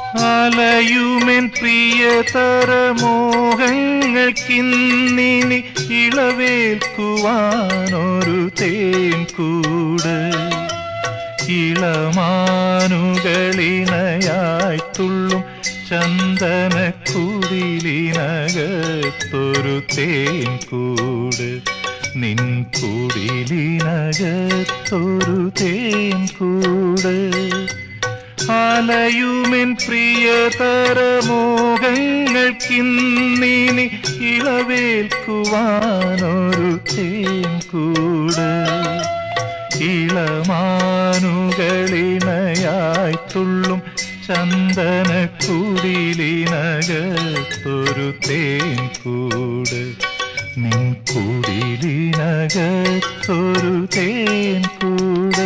അലയുമെൻ പ്രിയതര മോഹങ്ങൾക്കിന്നിനി ഇളവേൽക്കുവാനൊരു തേൻ കൂട് ഇളമാനുകളിണയായി തുള്ളും ചന്ദന കുടിലിനകത്തൊരു തേൻ കൂട് നിൻ കുടിലിനകത്തൊരു തേൻ കൂട് അലയുമെൻ പ്രിയതര മോഹങ്ങൾക്കിന്നിനി ഇളവേൽക്കുവാനൊരു തേൻ കൂട് ഇളമാനുകളിണയായി തുള്ളും ചന്ദന കുടിലിനകത്തൊരു തേൻ കൂട് നിൻ കുടിലിനകത്തൊരു തേൻ കൂട്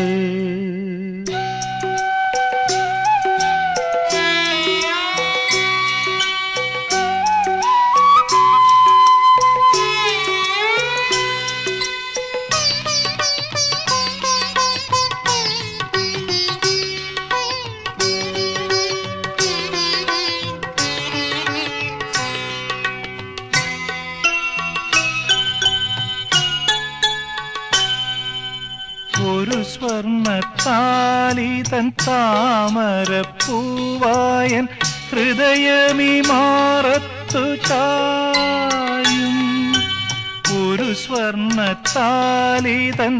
ഒരു സ്വർണ്ണ താലിതൻ താമരപ്പൂവായൻ ഹൃദയമി മാറത്തു ചായും ഒരു സ്വർണ്ണ താലിതൻ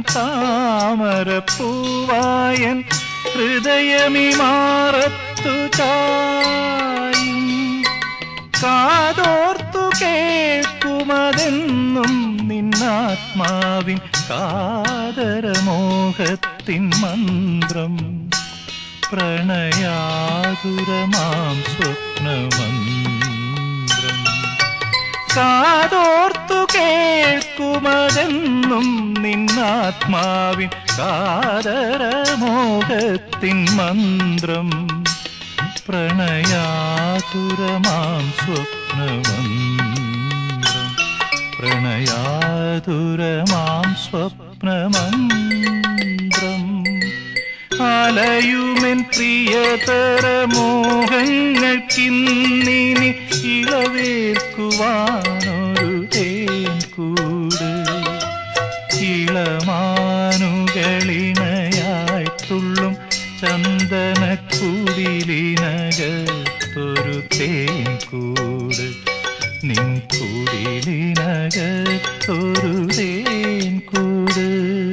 താമരപ്പൂവായൻ ഹൃദയമി മാറത്തു ചായും കാതോർത്തു കേൾക്കുമതെന്നും നിന്നാത്മാവിൻ കാതരമോഹത്തിൻ മന്ത്രം പ്രണയാതുരമാം സ്വപ്നമന്ത്രം കാതോർത്തു കേൾക്കുമതെന്നും നിന്നാത്മാവിൻ കാതരമോഹത്തിൻ മന്ത്രം പ്രണയാതുരമാം സ്വപ്നമന്ത്രം പ്രണയാതുരമാം സ്വപ്നമന്ത്രം അലയുമെൻ പ്രിയതര മോഹങ്ങൾക്കിന്നിനി ഇളവേൽക്കുവാനൊരു തേൻ കൂട് ഇളമാനുകളിണയായി തുള്ളും ചന്ദന കുടിലിനകത്തൊരു തേൻ കൂട് നിൻ കുടിലിനകത്തൊരു തേൻ കൂട്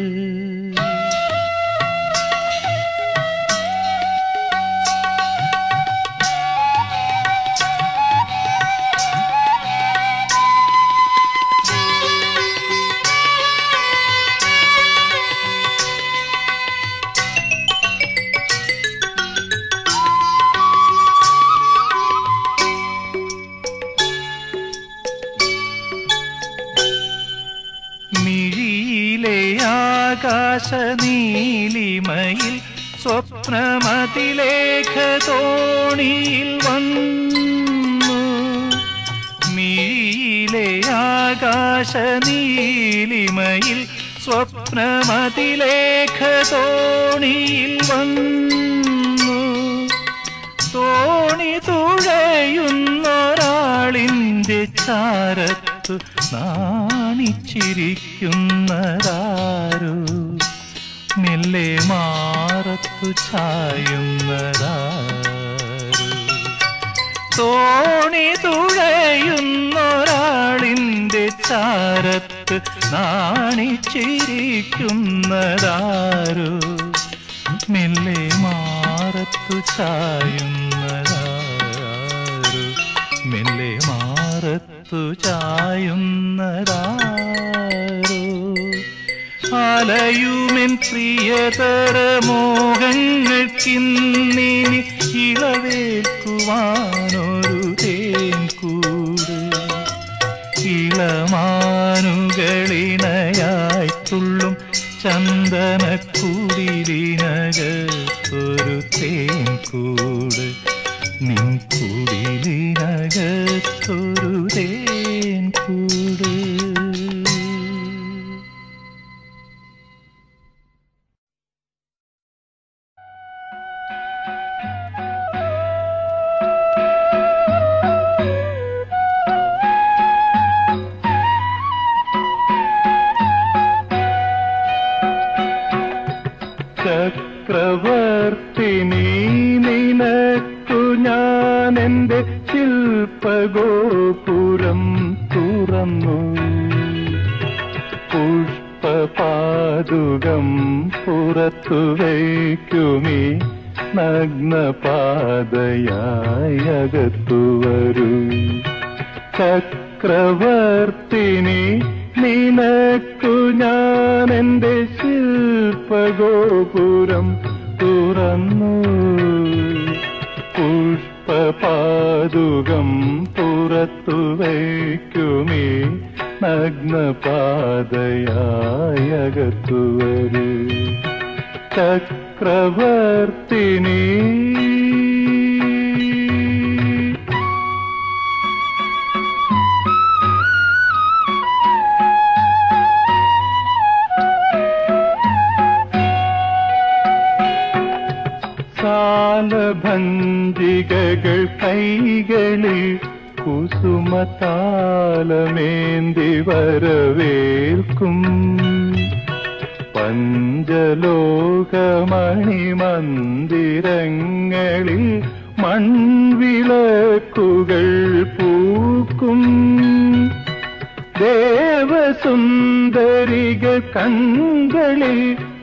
മിഴിയിലെ ആകാശ നീലിമയിൽ സ്വപ്നമതിലേഖ തോണിയിൽ വന്നു മിഴിയിലെ ആകാശ നീലിമയിൽ സ്വപ്നമതിലേഖ തോണിയിൽ വന്നു തോണി തുഴയുന്നൊരാളിൻ്റെ ചാരത്തു നാണിച്ചിരിക്കുന്നതാരോ മെല്ലെ മാറത്തു ചായുന്നതാരോ തോണി തുഴയുന്നൊരാളിൻ്റെ ചാരത്ത് നാണിച്ചിരിക്കുന്നതാരോ മെല്ലെ മാറത്തു ചായുന്നതാരോ മെല്ലെ മാറത്തു ചായുന്നതാരോ അലയുമെൻ പ്രിയതര മോഹങ്ങൾക്കിന്നിനി ഇളവേൽക്കുവാനൊരു തേൻ കൂട് ഇളമാനുകളിണയായി തുള്ളും ചന്ദന കുടിലിനകത്തൊരു തേൻ കൂട് നിൻ കുടിലിനകത്തൊരു തേൻ കൂട് എന്റെ ശില്പഗോപുരം തുറന്നു പുഷ്പപാതുകം പുറത്തു വയ്ക്കുമീ നഗ്നപാതയായി അകത്തു വരൂ ചക്രവർത്തിനി നിനക്കു ഞാൻ എന്റെ ശില്പഗോപുരം തുറന്നു പുഷ്പപാതുകം പുറത്തു വയ്ക്കുമേ നഗ്നപാതയായി അകത്തു വരൂ ചക്രവർത്തിനി സാലഭഞ്ജികകൾ കൈകളിൽ കുസുമതാലമേന്തി വരവേൽക്കും പഞ്ചലോകമണിമന്ദിരങ്ങളിൽ മൺവിളക്കുകൾ പൂക്കും ദേവസുന്ദരികൾ കൺകളിൽ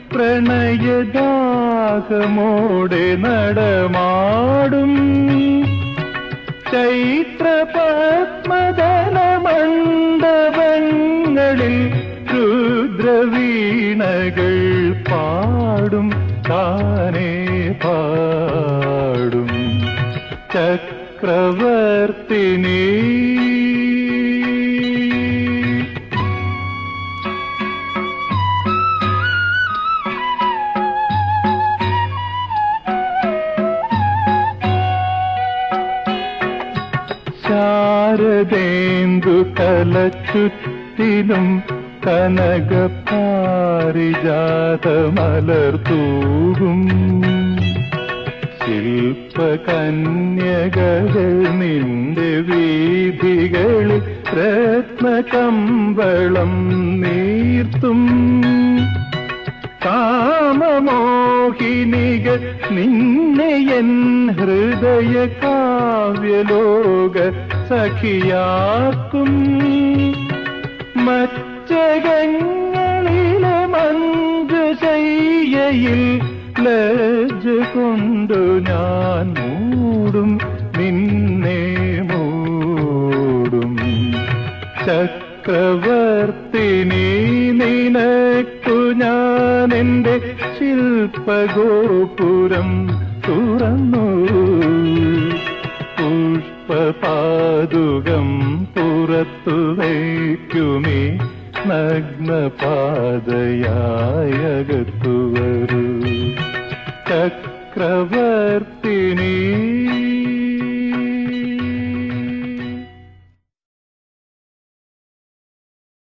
പ്രണയദാഹമോടെ നടമാടും ചൈത്രപത്മദല മണ്ഡപങ്ങളിൽ രുദ്രവീണകൾ പാടും താനേ പാടും ചക്രവർത്തിനി ശാരദേന്ദു തലച്ചുറ്റിലും കനകപാരിജാതമലർത്തൂകും ശില്പകന്യകൾ നിന്റെ വീഥികളിൽ രത്നകമ്പളം നീർത്തും കാമമോഹിനികൾ നിന്നെ എൻ ഹൃദയ കാവ്യലോക സഖിയാക്കും മച്ചകങ്ങളിലെ മഞ്ജുശയ്യയിൽ ലജ്ജ കൊണ്ടു ഞാൻ മൂടും നിന്നെ മൂടും ചക്രവർത്തിനി നിനക്കു ഞാൻ എന്റെ ശില്പഗോപുരം തുറന്നു പുഷ്പപാതുകം പുറത്തു വയ്ക്കുമേ നഗ്നപാതയായകത്തു വരൂ ചക്രവർത്തിനി